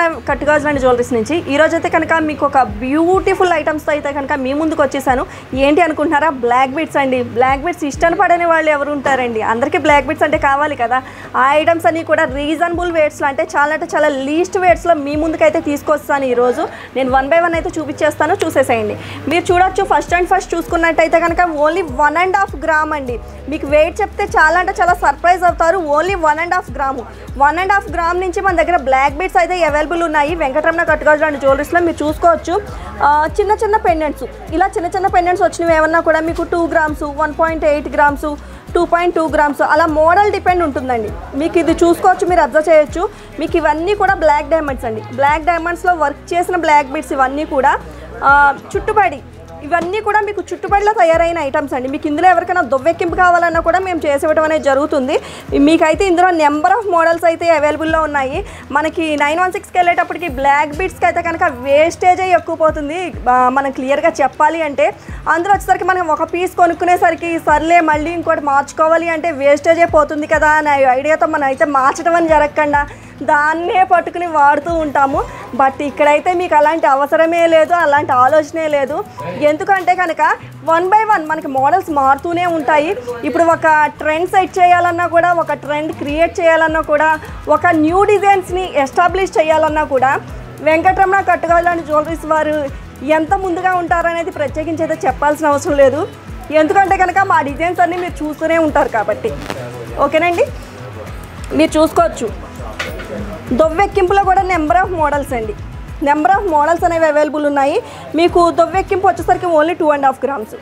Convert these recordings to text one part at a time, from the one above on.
కట్టుగాజులు and jewelleries నుంచి ఈ రోజు అయితే కనుక మీకు ఒక బ్యూటిఫుల్ ఐటమ్స్తో అయితే కనుక మీ ముందుకు వచ్చేసాను ఏంటి అనుకుంటున్నారా బ్లాక్ బీట్స్ అండి బ్లాక్ బీట్స్ ఇష్టం పడని వాళ్ళు ఎవరు ఉంటారండి అందరికీ బ్లాక్ బీట్స్ అంటే కావాలి కదా ఆ ఐటమ్స్ అన్ని కూడా రీజనబుల్ వేట్స్లో అంటే చాలా అంటే చాలా లీస్ట్ వేట్స్లో మీ ముందుకైతే తీసుకొస్తాను ఈరోజు నేను వన్ బై వన్ అయితే చూపించేస్తాను చూసేసేయండి మీరు చూడొచ్చు ఫస్ట్ అండ్ ఫస్ట్ చూసుకున్నట్టయితే కనుక only one and half gram అండి మీకు వెయిట్ చెప్తే చాలా అంటే చాలా సర్ప్రైజ్ అవుతారు only one and half gram one and half gram నుంచి మన దగ్గర బ్లాక్ బీట్స్ అయితే అవైలబుల్ ఉన్నాయి వెంకటరమణ కట్టుగాజులు అండ్ జ్యువెలరీస్లో మీరు చూసుకోవచ్చు ఆ, చిన్న చిన్న పెండెంట్స్ ఇలా చిన్న చిన్న పెండెంట్స్ వచ్చినవి ఏమన్నా కూడా మీకు two grams one point eight grams two point two grams అలా మోడల్ డిపెండ్ ఉంటుందండి మీకు ఇది చూసుకోవచ్చు మీరు అబ్జర్వ్ చేయొచ్చు మీకు ఇవన్నీ కూడా బ్లాక్ డైమండ్స్ అండి బ్లాక్ డైమండ్స్లో వర్క్ చేసిన బ్లాక్ బీట్స్ ఇవన్నీ కూడా ఆ, చుట్టుపడి ఇవన్నీ కూడా మీకు చుట్టుపడిలో తయారైన ఐటమ్స్ అండి మీకు ఇందులో ఎవరికైనా దొవ్వెక్కింపు కావాలన్నా కూడా మేము చేసేవడం అనేది జరుగుతుంది మీకైతే ఇందులో నెంబర్ ఆఫ్ మోడల్స్ అయితే అవైలబుల్లో ఉన్నాయి మనకి నైన్ వన్ సిక్స్కి వెళ్ళేటప్పటికి బ్లాక్ బీట్స్కి అయితే కనుక వేస్టేజే ఎక్కువ పోతుంది ఆ, మనం క్లియర్గా చెప్పాలి అంటే అందులో వచ్చేసరికి మనం ఒక పీస్ కొనుక్కునేసరికి సర్లే మళ్ళీ ఇంకోటి మార్చుకోవాలి అంటే వేస్టేజే పోతుంది కదా అనే ఐడియాతో మనం అయితే మార్చడం అని జరగకుండా దాన్నే పట్టుకుని వాడుతూ ఉంటాము బట్ ఇక్కడైతే మీకు అలాంటి అవసరమే లేదు అలాంటి ఆలోచనే లేదు ఎందుకంటే కనుక వన్ బై వన్ మనకి మోడల్స్ మారుతూనే ఉంటాయి ఇప్పుడు ఒక ట్రెండ్ సెట్ చేయాలన్నా కూడా ఒక ట్రెండ్ క్రియేట్ చేయాలన్నా కూడా ఒక న్యూ డిజైన్స్ని ఎస్టాబ్లిష్ చేయాలన్నా కూడా వెంకటరమణ కట్టుకోవాలని జ్యువెలరీస్ వారు ఎంత ముందుగా ఉంటారనేది ప్రత్యేకించి అయితే చెప్పాల్సిన అవసరం లేదు ఎందుకంటే కనుక మా డిజైన్స్ అన్నీ మీరు చూస్తూనే ఉంటారు కాబట్టి ఓకేనండి మీరు చూసుకోవచ్చు దొవ్వెక్కింపులో కూడా నెంబర్ ఆఫ్ మోడల్స్ అండి నెంబర్ ఆఫ్ మోడల్స్ అనేవి అవైలబుల్ ఉన్నాయి మీకు దొవ్వెక్కింపు వచ్చేసరికి only two and half grams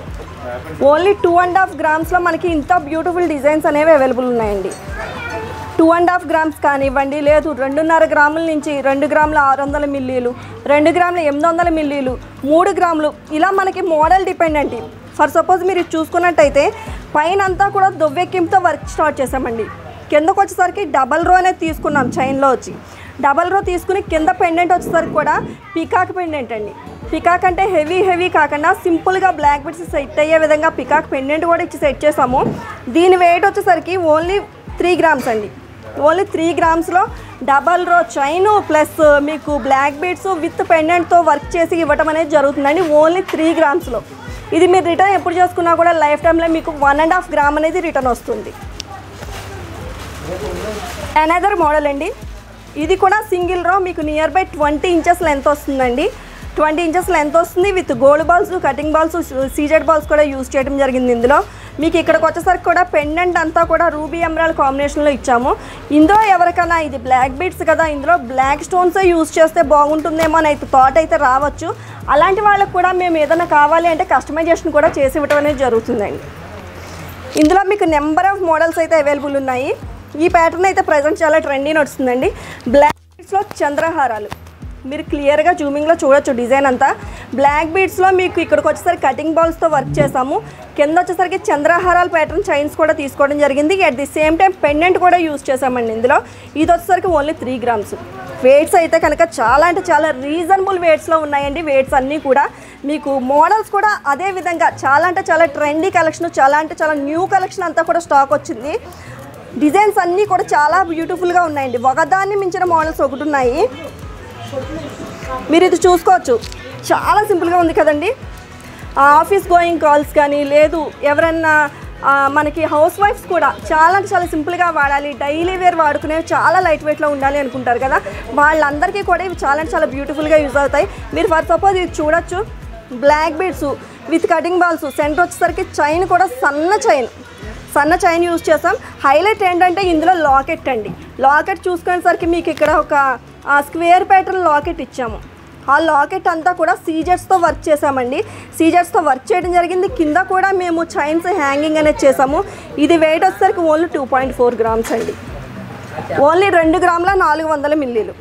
only two and half గ్రామ్స్లో మనకి ఇంత బ్యూటిఫుల్ డిజైన్స్ అనేవి అవైలబుల్ ఉన్నాయండి టూ అండ్ హాఫ్ గ్రామ్స్ కానివ్వండి లేదు రెండున్నర గ్రాముల నుంచి రెండు గ్రాముల ఆరు వందల మిల్లీలు రెండు గ్రాముల ఎనిమిది వందల మిల్లీలు మూడు గ్రాములు ఇలా మనకి మోడల్ డిపెండ్ అండి ఫర్ సపోజ్ మీరు ఇది చూసుకున్నట్టయితే పైన అంతా కూడా దొవ్వెక్కింపుతో వర్క్ స్టార్ట్ చేసామండి కిందకు వచ్చేసరికి డబల్ రో అనేది తీసుకున్నాం చైన్లో వచ్చి డబల్ రో తీసుకుని కింద పెండెంట్ వచ్చేసరికి కూడా పికాక్ పెండెంట్ అండి పికాక్ అంటే హెవీ హెవీ కాకుండా సింపుల్గా బ్లాక్ బిట్స్ సెట్ అయ్యే విధంగా పికాక్ పెండెంట్ కూడా ఇచ్చి సెట్ చేసాము దీని వెయిట్ వచ్చేసరికి ఓన్లీ త్రీ గ్రామ్స్ అండి ఓన్లీ త్రీ గ్రామ్స్లో డబల్ రో చైన్ ప్లస్ మీకు బ్లాక్ బీడ్స్ విత్ పెండెంట్తో వర్క్ చేసి ఇవ్వటం అనేది జరుగుతుందండి ఓన్లీ త్రీ గ్రామ్స్లో ఇది మీరు రిటర్న్ ఎప్పుడు చేసుకున్నా కూడా లైఫ్ టైంలో మీకు వన్ అండ్ హాఫ్ గ్రామ్ అనేది రిటర్న్ వస్తుంది అనదర్ మోడల్ అండి ఇది కూడా సింగిల్ రో మీకు near by twenty inches length వస్తుందండి ట్వంటీ ఇంచెస్ లెంత్ వస్తుంది with gold balls cutting balls CZ balls కూడా యూస్ చేయడం జరిగింది ఇందులో మీకు ఇక్కడికి వచ్చేసరికి కూడా పెండెంట్ అంతా కూడా రూబీ ఎమరాల్ కాంబినేషన్లో ఇచ్చాము ఇందులో ఎవరికైనా ఇది బ్లాక్ బీట్స్ కదా ఇందులో బ్లాక్ స్టోన్సే యూస్ చేస్తే బాగుంటుందేమో అని అయితే థాట్ అయితే రావచ్చు అలాంటి వాళ్ళకి కూడా మేము ఏదైనా కావాలి అంటే కస్టమైజేషన్ కూడా చేసి ఇవ్వడం అనేది జరుగుతుందండి ఇందులో మీకు నెంబర్ ఆఫ్ మోడల్స్ అయితే అవైలబుల్ ఉన్నాయి ఈ ప్యాటర్న్ అయితే ప్రజెంట్ చాలా ట్రెండీ నడుస్తుందండి బ్లాక్ బీడ్స్లో చంద్రహారాలు మీరు క్లియర్గా జూమింగ్లో చూడొచ్చు డిజైన్ అంతా బ్లాక్ బీడ్స్లో మీకు ఇక్కడికి వచ్చేసరికి కటింగ్ బాల్స్తో వర్క్ చేసాము కింద వచ్చేసరికి చంద్రహారాల ప్యాటర్న్ చైన్స్ కూడా తీసుకోవడం జరిగింది at the same time pendant కూడా యూస్ చేసామండి ఇందులో ఇది వచ్చేసరికి ఓన్లీ త్రీ గ్రామ్స్ వెయిట్స్ అయితే కనుక చాలా అంటే చాలా రీజనబుల్ వెయిట్స్లో ఉన్నాయండి వెయిట్స్ అన్నీ కూడా మీకు మోడల్స్ కూడా అదే విధంగా చాలా అంటే చాలా ట్రెండీ కలెక్షన్ చాలా అంటే చాలా న్యూ కలెక్షన్ అంతా కూడా స్టాక్ వచ్చింది డిజైన్స్ అన్నీ కూడా చాలా బ్యూటిఫుల్గా ఉన్నాయండి ఒకదాన్ని మించిన మోడల్స్ ఒకటి ఉన్నాయి మీరు ఇది చూసుకోవచ్చు చాలా సింపుల్గా ఉంది కదండి ఆఫీస్ గోయింగ్ కాల్స్ కానీ లేదు ఎవరన్నా ఆ, మనకి హౌస్ వైఫ్స్ కూడా చాలా అంటే చాలా సింపుల్గా వాడాలి డైలీ వేర్ వాడుకునేవి చాలా లైట్ వెయిట్లో ఉండాలి అనుకుంటారు కదా వాళ్ళందరికీ కూడా ఇవి చాలా అంటే చాలా బ్యూటిఫుల్గా యూజ్ అవుతాయి మీరు ఫర్ సపోజ్ ఇది చూడొచ్చు black beads with cutting balls centre వచ్చేసరికి చైన్ కూడా సన్న చైన్ సన్న చైన్ యూజ్ చేసాం హైలైట్ ఏంటంటే ఇందులో లాకెట్ అండి లాకెట్ చూసుకునేసరికి మీకు ఇక్కడ ఒక స్క్వేర్ ప్యాటర్న్ లాకెట్ ఇచ్చాము ఆ లాకెట్ అంతా కూడా సీజర్స్తో వర్క్ చేసామండి సీజర్స్తో వర్క్ చేయడం జరిగింది కింద కూడా మేము చైన్స్ హ్యాంగింగ్ అనేది చేసాము ఇది వెయిట్ వచ్చేసరికి only two point four grams అండి ఓన్లీ రెండు గ్రాముల నాలుగు వందల మిల్లీలు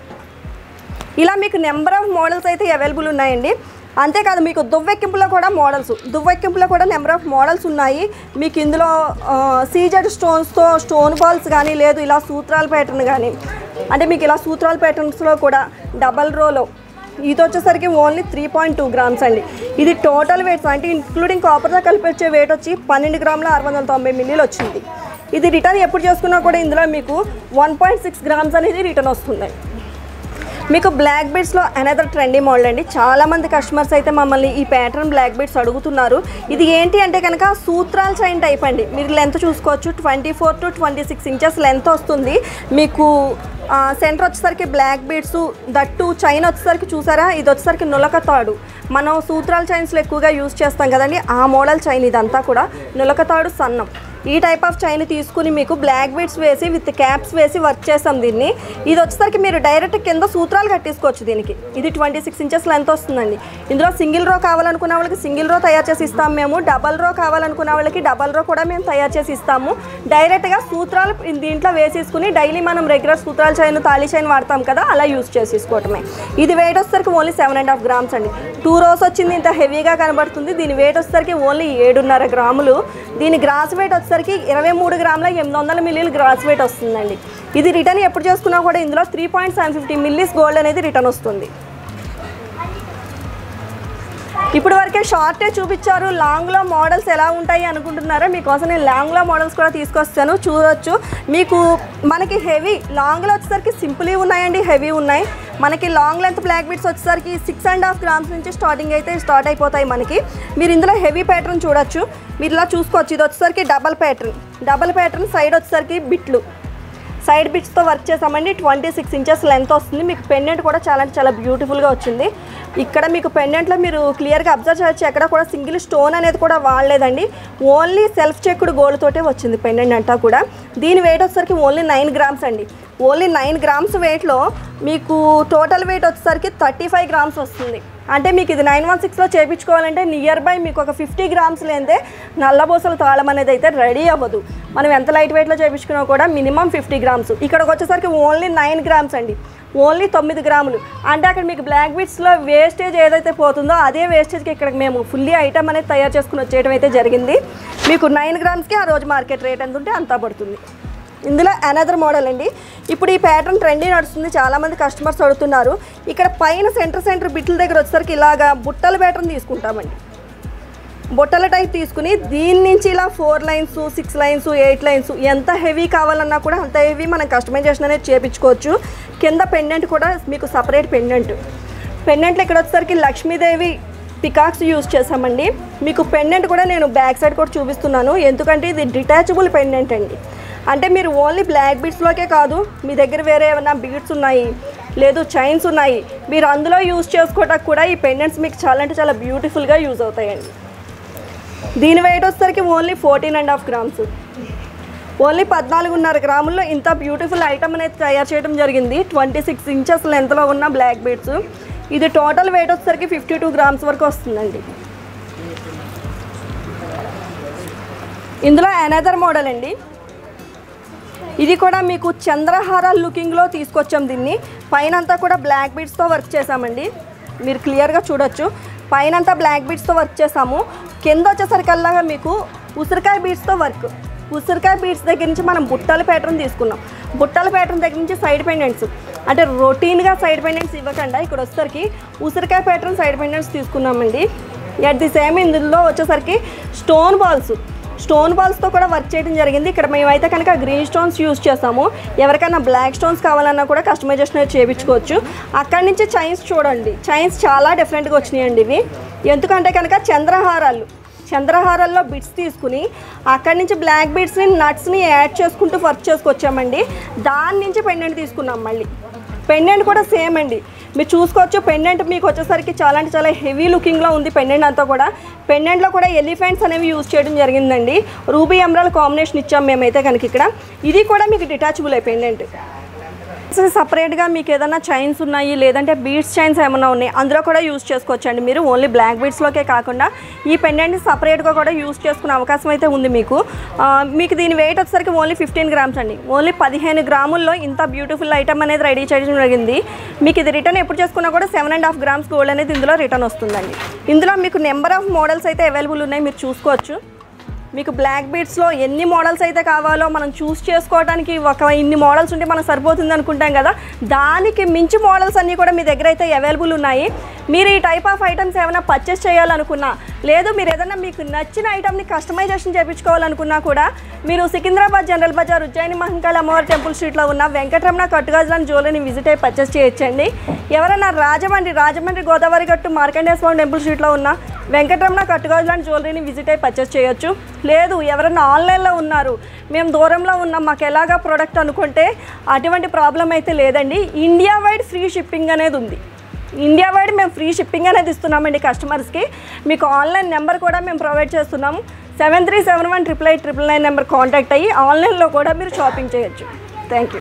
ఇలా మీకు నెంబర్ ఆఫ్ మోడల్స్ అయితే అవైలబుల్ ఉన్నాయండి అంతేకాదు మీకు దువ్వెక్కింపులో కూడా మోడల్స్ దువ్వెక్కింపులో కూడా నెంబర్ ఆఫ్ మోడల్స్ ఉన్నాయి మీకు ఇందులో సీజెడ్ స్టోన్స్తో స్టోన్ బాల్స్ కానీ లేదు ఇలా సూత్రాల ప్యాటర్న్ కానీ అంటే మీకు ఇలా సూత్రాల ప్యాటర్న్స్లో కూడా డబల్ రోలో ఇది వచ్చేసరికి only three point two grams అండి ఇది టోటల్ వెయిట్స్ అంటే ఇంక్లూడింగ్ కాపర్తో కలిపి వచ్చే వెయిట్ వచ్చి పన్నెండు గ్రాముల ఆరు వందల తొంభై మిల్లీలు వచ్చింది ఇది రిటర్న్ ఎప్పుడు చేసుకున్నా కూడా ఇందులో మీకు వన్ పాయింట్ సిక్స్ గ్రామ్స్ అనేది రిటర్న్ వస్తుంది మీకు బ్లాక్ బీడ్స్లో అనదర్ ట్రెండీ మోడల్ అండి చాలా మంది కస్టమర్స్ అయితే మమ్మల్ని ఈ ప్యాటర్న్ బ్లాక్ బీడ్స్ అడుగుతున్నారు ఇది ఏంటి అంటే కనుక సూత్రాల చైన్ టైప్ అండి మీరు లెంత్ చూసుకోవచ్చు twenty four to twenty six inches length వస్తుంది మీకు సెంటర్ వచ్చేసరికి బ్లాక్ బీడ్స్ దట్టు చైన్ వచ్చేసరికి చూసారా ఇది వచ్చేసరికి నులక తాడు మనం సూత్రాల చైన్స్లో ఎక్కువగా యూజ్ చేస్తాం కదండి ఆ మోడల్ చైన్ ఇదంతా కూడా నులక తాడు సన్నం ఈ టైప్ ఆఫ్ చైన్ తీసుకుని మీకు బ్లాక్ బీడ్స్ వేసి విత్ క్యాప్స్ వేసి వర్క్ చేస్తాం దీన్ని ఇది వచ్చేసరికి మీరు డైరెక్ట్ కింద సూత్రాలు కట్టేసుకోవచ్చు దీనికి ఇది ట్వంటీ సిక్స్ ఇంచెస్ లెంత్ వస్తుందండి ఇందులో సింగిల్ రో కావాలనుకున్న వాళ్ళకి సింగిల్ రో తయారు చేసి ఇస్తాం మేము డబల్ రో కావాలనుకున్న వాళ్ళకి డబల్ రో కూడా మేము తయారు చేసి ఇస్తాము డైరెక్ట్గా సూత్రాలు దీంట్లో వేసేసుకుని డైలీ మనం రెగ్యులర్ సూత్రాల చైన్ తాళీ చైన్ వాడతాం కదా అలా యూస్ చేసేసుకోవటమే ఇది వెయిట్ వచ్చేసరికి only seven and half grams అండి టూ రోస్ వచ్చింది ఇంత హెవీగా కనబడుతుంది దీని వెయిట్ వచ్చేసరికి ఓన్లీ ఏడున్నర గ్రాములు దీని గ్రాస్ వెయిట్ వచ్చేసరికి ఇరవై మూడు గ్రాముల ఎనిమిది వందల మిల్లీలు గ్రాస్ వెయిట్ వస్తుందండి ఇది రిటర్న్ ఎప్పుడు చేసుకున్నా కూడా ఇందులో three point seven fifty millis gold అనేది రిటర్న్ వస్తుంది ఇప్పుడు వరకే షార్టే చూపించారు లాంగ్లో మోడల్స్ ఎలా ఉంటాయి అనుకుంటున్నారా మీకోసం నేను లాంగ్లో మోడల్స్ కూడా తీసుకొస్తాను చూడొచ్చు మీకు మనకి హెవీ లాంగ్లో వచ్చేసరికి సింపుల్ ఉన్నాయండి హెవీ ఉన్నాయి మనకి లాంగ్ లెంత్ బ్లాక్ బీట్స్ వచ్చేసరికి సిక్స్ అండ్ హాఫ్ గ్రామ్స్ నుంచి స్టార్టింగ్ అయితే స్టార్ట్ అయిపోతాయి మనకి మీరు ఇందులో హెవీ ప్యాటర్న్ చూడొచ్చు మీరు ఇలా చూసుకోవచ్చు ఇది వచ్చేసరికి double pattern double pattern side వచ్చేసరికి బిట్లు సైడ్ బిట్స్తో వర్క్ చేసామండి ట్వంటీ సిక్స్ ఇంచెస్ లెంత్ వస్తుంది మీకు పెండెంట్ కూడా చాలా అంటే చాలా బ్యూటిఫుల్గా వచ్చింది ఇక్కడ మీకు పెండెంట్లో మీరు క్లియర్గా అబ్జర్వ్ చేయొచ్చు ఎక్కడ కూడా సింగిల్ స్టోన్ అనేది కూడా వాడలేదండి ఓన్లీ సెల్ఫ్ చెక్కుడు గోల్డ్ తోటే వచ్చింది పెండెంట్ అంతా కూడా దీని వెయిట్ వచ్చేసరికి ఓన్లీ నైన్ గ్రామ్స్ అండి ఓన్లీ నైన్ గ్రామ్స్ వెయిట్లో మీకు టోటల్ వెయిట్ వచ్చేసరికి థర్టీ ఫైవ్ గ్రామ్స్ వస్తుంది అంటే మీకు ఇది నైన్ వన్ సిక్స్లో చేయించుకోవాలంటే నియర్ బై మీకు ఒక ఫిఫ్టీ గ్రామ్స్ లేదే నల్లబోసల తాళం అనేది అయితే రెడీ అవ్వదు మనం ఎంత లైట్ వెయిట్లో చేయించుకున్నా కూడా మినిమం ఫిఫ్టీ గ్రామ్స్ ఇక్కడికి వచ్చేసరికి ఓన్లీ నైన్ గ్రామ్స్ అండి ఓన్లీ తొమ్మిది గ్రాములు అంటే అక్కడ మీకు బ్లాక్ బీట్స్లో వేస్టేజ్ ఏదైతే పోతుందో అదే వేస్టేజ్కి ఇక్కడ మేము ఫుల్లీ ఐటమ్ అనేది తయారు చేసుకుని వచ్చేయడం అయితే జరిగింది మీకు నైన్ గ్రామ్స్కి ఆ రోజు మార్కెట్ రేట్ ఎంత ఉంటే అంతా పడుతుంది ఇందులో అనదర్ మోడల్ అండి ఇప్పుడు ఈ ప్యాటర్న్ ట్రెండీ నడుస్తుంది చాలామంది కస్టమర్స్ అడుగుతున్నారు ఇక్కడ పైన సెంటర్ సెంటర్ బిట్ల దగ్గర వచ్చేసరికి ఇలాగా బుట్టల ప్యాటర్న్ తీసుకుంటామండి బుట్టల టైప్ తీసుకుని దీని నుంచి ఇలా four lines six lines eight lines ఎంత హెవీ కావాలన్నా కూడా అంత హెవీ మనం కస్టమైజేషన్ అనేది చేపించుకోవచ్చు కింద పెండెంట్ కూడా మీకు సపరేట్ పెండెంట్ పెండెంట్లు ఇక్కడ వచ్చేసరికి లక్ష్మీదేవి పికాక్స్ యూస్ చేసామండి మీకు పెండెంట్ కూడా నేను బ్యాక్ సైడ్ కూడా చూపిస్తున్నాను ఎందుకంటే ఇది డిటాచబుల్ పెండెంట్ అండి అంటే మీరు ఓన్లీ బ్లాక్ బీడ్స్లోకే కాదు మీ దగ్గర వేరే ఏమైనా బీడ్స్ ఉన్నాయి లేదు చైన్స్ ఉన్నాయి మీరు అందులో యూస్ చేసుకోవడానికి కూడా ఈ పెండెంట్స్ మీకు చాలా అంటే చాలా బ్యూటిఫుల్గా యూజ్ అవుతాయండి దీని వెయిట్ వచ్చేసరికి only fourteen and half grams only పద్నాలుగున్నర గ్రాముల్లో ఇంత బ్యూటిఫుల్ ఐటమ్ అనేది తయారు చేయడం జరిగింది ట్వంటీ సిక్స్ ఇంచెస్ లెంత్లో ఉన్న బ్లాక్ బీడ్స్ ఇది టోటల్ వెయిట్ వచ్చేసరికి ఫిఫ్టీ టూ గ్రామ్స్ వరకు వస్తుందండి ఇందులో అనదర్ మోడల్ అండి ఇది కూడా మీకు చంద్రహార లుకింగ్లో తీసుకొచ్చాం దీన్ని పైన అంతా కూడా బ్లాక్ బీడ్స్తో వర్క్ చేసామండి మీరు క్లియర్గా చూడొచ్చు పైన అంతా బ్లాక్ బీడ్స్తో వర్క్ చేసాము కింద వచ్చేసరికల్లా మీకు ఉసిరికాయ బీడ్స్తో వర్క్ ఉసిరికాయ బీడ్స్ దగ్గర నుంచి మనం బుట్టల ప్యాటర్న్ తీసుకున్నాం బుట్టల ప్యాటర్న్ దగ్గర నుంచి సైడ్ పెండెంట్స్ అంటే రొటీన్గా సైడ్ పెండెంట్స్ ఇవ్వకుండా ఇక్కడ వచ్చేసరికి ఉసిరికాయ ప్యాటర్న్ సైడ్ పెండెంట్స్ తీసుకున్నామండి ఎట్ ది సేమ్ ఇందులో వచ్చేసరికి స్టోన్ బాల్స్ స్టోన్ బాల్స్తో కూడా వర్క్ చేయడం జరిగింది ఇక్కడ మేమైతే కనుక గ్రీన్ స్టోన్స్ యూస్ చేస్తాము ఎవరికైనా బ్లాక్ స్టోన్స్ కావాలన్నా కూడా కస్టమైజేషన్ అయితే చేయించుకోవచ్చు అక్కడి నుంచి చైన్స్ చూడండి చైన్స్ చాలా డిఫరెంట్గా వచ్చినాయండి ఇవి ఎందుకంటే కనుక చంద్రహారాలు చంద్రహారాల్లో బిట్స్ తీసుకుని అక్కడి నుంచి బ్లాక్ బీడ్స్ని నట్స్ని యాడ్ చేసుకుంటూ వర్క్ చేసుకొచ్చామండి దాని నుంచి పెండెంట్ తీసుకున్నాం మళ్ళీ పెండెంట్ కూడా సేమ్ అండి మీరు చూసుకోవచ్చు పెండెంట్ మీకు వచ్చేసరికి చాలా అంటే చాలా హెవీ లుకింగ్లో ఉంది పెండెంట్ అంతా కూడా పెండెంట్లో కూడా ఎలిఫెంట్స్ అనేవి యూజ్ చేయడం జరిగిందండి రూబీ ఎమరాల్ కాంబినేషన్ ఇచ్చాం మేమైతే కనుక ఇక్కడ ఇది కూడా మీకు డిటాచబుల్ అయి పెండెంట్ సపరేట్గా మీకు ఏదైనా చైన్స్ ఉన్నాయి లేదంటే బీడ్స్ చైన్స్ ఏమైనా ఉన్నాయి అందులో కూడా యూస్ చేసుకోవచ్చండి మీరు ఓన్లీ బ్లాక్ బీడ్స్లోకే కాకుండా ఈ పెండెంట్ని సపరేట్గా కూడా యూస్ చేసుకునే అవకాశం అయితే ఉంది మీకు ఆ, మీకు దీని వెయిట్ వచ్చేసరికి ఓన్లీ ఫిఫ్టీన్ గ్రామ్స్ అండి ఓన్లీ పదిహేను గ్రాముల్లో ఇంత బ్యూటిఫుల్ ఐటమ్ అనేది రెడీ చేయడం జరిగింది మీకు ఇది రిటర్న్ ఎప్పుడు చేసుకున్నా కూడా seven and half grams gold అనేది ఇందులో రిటర్న్ వస్తుందండి ఇందులో మీకు నెంబర్ ఆఫ్ మోడల్స్ అయితే అవైలబుల్ ఉన్నాయి మీరు చూసుకోవచ్చు మీకు బ్లాక్ బీడ్స్లో ఎన్ని మోడల్స్ అయితే కావాలో మనం చూస్ చేసుకోవడానికి ఒక ఇన్ని మోడల్స్ ఉంటే మనకు సరిపోతుంది అనుకుంటాం కదా దానికి మించి మోడల్స్ అన్నీ కూడా మీ దగ్గర అయితే అవైలబుల్ ఉన్నాయి మీరు ఈ టైప్ ఆఫ్ ఐటమ్స్ ఏమైనా పర్చేస్ చేయాలనుకున్నా లేదు మీరు ఏదైనా మీకు నచ్చిన ఐటమ్ని కస్టమైజేషన్ చేయించుకోవాలనుకున్నా కూడా మీరు సికింద్రాబాద్ జనరల్ బజార్ ఉజ్జయిని మహంకాళ అమ్మవారి టెంపుల్ స్ట్రీట్లో ఉన్న వెంకటరమణ కట్టుగాజులను జ్యువెలరీని విజిట్ అయ్యి పర్చేస్ చేయొచ్చండి ఎవరైనా రాజమండ్రి రాజమండ్రి గోదావరి గట్టు మార్కండేయ స్వామి టెంపుల్ స్ట్రీట్లో ఉన్న వెంకటరమణ కట్టుగాజులను జ్యువెలరీని విజిట్ అయ్యి పర్చేస్ చేయొచ్చు లేదు ఎవరైనా ఆన్లైన్లో ఉన్నారు మేము దూరంలో ఉన్నాం మాకు ఎలాగా ప్రోడక్ట్ అనుకుంటే అటువంటి ప్రాబ్లం అయితే లేదండి ఇండియా వైడ్ ఫ్రీ షిప్పింగ్ అనేది ఉంది ఇండియా వైడ్ మేము ఫ్రీ షిప్పింగ్ అనేది ఇస్తున్నామండి కస్టమర్స్కి మీకు ఆన్లైన్ నెంబర్ కూడా మేము ప్రొవైడ్ చేస్తున్నాము seven three seven one triple eight triple nine number contact అయ్యి ఆన్లైన్లో కూడా మీరు షాపింగ్ చేయొచ్చు థ్యాంక్ యూ